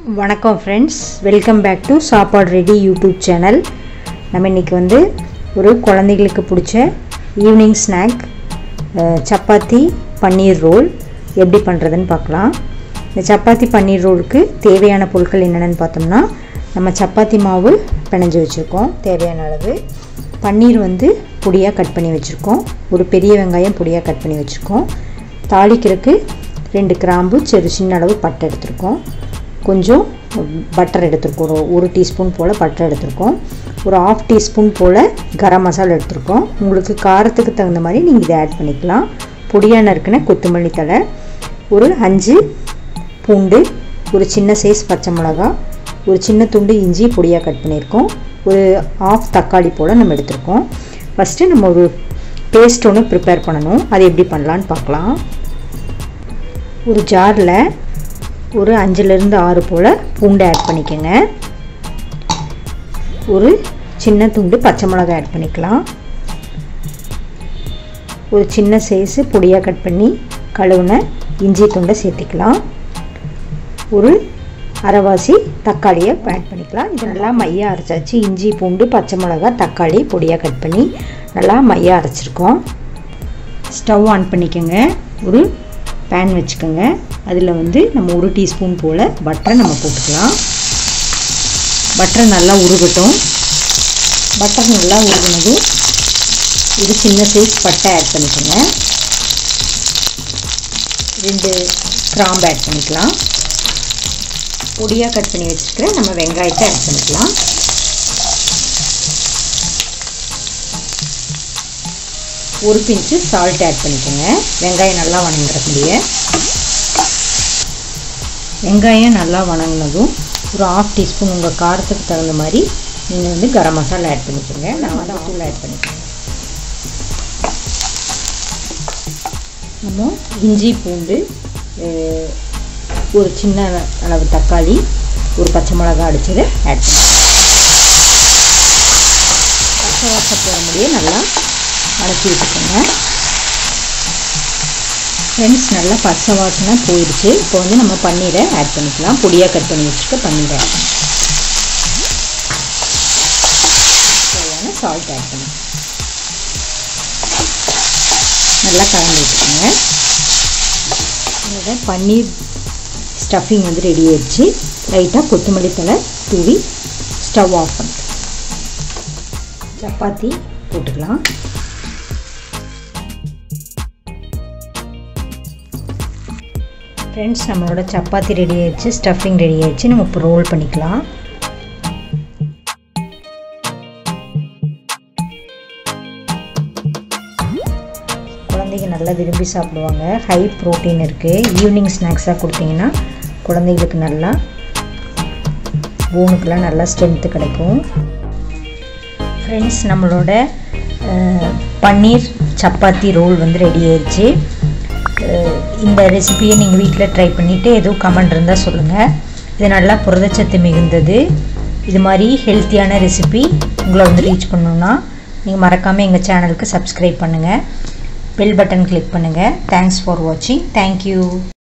வணக்கம் friends welcome back to Saapadu ready YouTube channel நம்ம இன்றைக்கி வந்து ஒரு குழந்தைகளுக்கு பிடிச்ச evening snack chapati paneer roll எப்படி பண்ணுறதுன்னு பார்க்கலாம் இந்த சப்பாத்தி பன்னீர் ரோலுக்கு தேவையான பொருட்கள் என்னென்னு பார்த்தோம்னா நம்ம சப்பாத்தி மாவு பிணைஞ்சு வச்சுருக்கோம் தேவையான அளவு பன்னீர் வந்து பொடியாக கட் பண்ணி வச்சுருக்கோம் ஒரு பெரிய வெங்காயம் பொடியாக கட் பண்ணி வச்சுருக்கோம் தாளிக்கிறதுக்கு ரெண்டு கிராம்பு சிறு சின்ன அளவு பட்டை எடுத்திருக்கோம் கொஞ்சம் பட்டர் எடுத்திருக்கோம் ஒரு ஒரு டீஸ்பூன் போல் பட்டர் எடுத்திருக்கோம் ஒரு ஆஃப் டீஸ்பூன் போல் கரம் மசாலா எடுத்திருக்கோம் உங்களுக்கு காரத்துக்கு தகுந்த மாதிரி நீங்கள் இதை ஆட் பண்ணிக்கலாம் பொடியாக நறுக்கின கொத்தமல்லி தழை ஒரு அஞ்சு பூண்டு ஒரு சின்ன சைஸ் பச்சை மிளகா ஒரு சின்ன துண்டு இஞ்சி பொடியாக கட் பண்ணியிருக்கோம் ஒரு ஆஃப் தக்காளி போல் நம்ம எடுத்திருக்கோம் ஃபஸ்ட்டு நம்ம ஒரு பேஸ்ட் ஒன்று ப்ரிப்பேர் பண்ணணும் அது எப்படி பண்ணலான்னு பார்க்கலாம் ஒரு ஜாரில் ஒரு அஞ்சுலேருந்து ஆறு போல் பூண்டு ஆட் பண்ணிக்கோங்க ஒரு சின்ன துண்டு பச்சை மிளகாய் ஆட் பண்ணிக்கலாம் ஒரு சின்ன சைஸு பொடியாக கட் பண்ணி கழுவுன இஞ்சி துண்டை சேர்த்திக்கலாம் ஒரு அரைவாசி தக்காளியை ஆட் பண்ணிக்கலாம் இது நல்லா மையாக அரைச்சாச்சு இஞ்சி பூண்டு பச்சை மிளகாய் தக்காளி பொடியாக கட் பண்ணி நல்லா மையாக அரைச்சிருக்கோம் ஸ்டவ் ஆன் பண்ணிக்கோங்க ஒரு பேன் வச்சுக்கோங்க அதில் வந்து நம்ம ஒரு டீஸ்பூன் போல் பட்டரை நம்ம போட்டுக்கலாம் பட்டரை நல்லா உருகட்டும் பட்டர் நல்லா உருகினதும் ஒரு சின்ன சைஸ் பட்டை ஆட் பண்ணிக்கோங்க ரெண்டு கிராம்பு ஆட் பண்ணிக்கலாம் பொடியாக கட் பண்ணி வச்சுருக்கிற நம்ம வெங்காயத்தை ஆட் பண்ணிக்கலாம் ஒரு பிஞ்சு சால்ட் ஆட் பண்ணிக்கோங்க வெங்காயம் நல்லா வணங்குறதுலையே வெங்காயம் நல்லா வணங்கினதும் ஒரு ஆஃப் டீஸ்பூன் உங்கள் காரத்துக்கு தகுந்த மாதிரி நீங்கள் வந்து கரம் மசாலா ஆட் பண்ணிக்கோங்க நான் வந்து தூள் ஆட் பண்ணிக்கிறேன் நம்ம இஞ்சி பூண்டு ஒரு சின்ன அளவு தக்காளி ஒரு பச்சை மிளகா அடிச்சதை ஆட் பண்ணி பச்சை வாசம் போகிற முடியே நல்லா வதக்கி விட்டுக்கோங்க ஃப்ரெண்ட்ஸ் நல்லா பச்சை வாசனை போயிடுச்சு இப்போ வந்து நம்ம பன்னீரை ஆட் பண்ணிக்கலாம் பொடியாக கட் பண்ணி வச்சுருக்க பன்னீரை தேவையான சால்ட் ஆட் பண்ணி நல்லா கலந்து விட்டுக்கோங்க என்னோட பன்னீர் ஸ்டஃபிங் வந்து ரெடி ஆயிடுச்சு லைட்டாக கொத்தமல்லி தலை தூவி ஸ்டவ் ஆஃப் பண்ணிட்டு சப்பாத்தி போட்டுக்கலாம் ஃப்ரெண்ட்ஸ் நம்மளோட சப்பாத்தி ரெடி ஆயிடுச்சு ஸ்டஃபிங் ரெடி ஆயிடுச்சு நம்ம இப்போ ரோல் பண்ணிக்கலாம் குழந்தைங்க நல்லா விரும்பி சாப்பிடுவாங்க ஹை ப்ரோட்டீன் இருக்குது ஈவினிங் ஸ்நாக்ஸாக கொடுத்தீங்கன்னா குழந்தைங்களுக்கு நல்லா போனுக்கெலாம் நல்லா ஸ்ட்ரென்த்து கிடைக்கும் ஃப்ரெண்ட்ஸ் நம்மளோட பன்னீர் சப்பாத்தி ரோல் வந்து ரெடி ஆயிடுச்சு இந்த ரெசிபியை நீங்கள் வீட்டில் ட்ரை பண்ணிவிட்டு எதுவும் கமெண்ட் இருந்தால் சொல்லுங்கள் இது நல்லா புரதச்சத்து மிகுந்தது இது மாதிரி ஹெல்த்தியான ரெசிபி உங்களை வந்து ரீச் பண்ணணுன்னா நீங்கள் மறக்காமல் எங்கள் சேனலுக்கு சப்ஸ்கிரைப் பண்ணுங்கள் பெல் பட்டன் கிளிக் பண்ணுங்கள் தேங்க்ஸ் ஃபார் வாட்சிங் தேங்க்யூ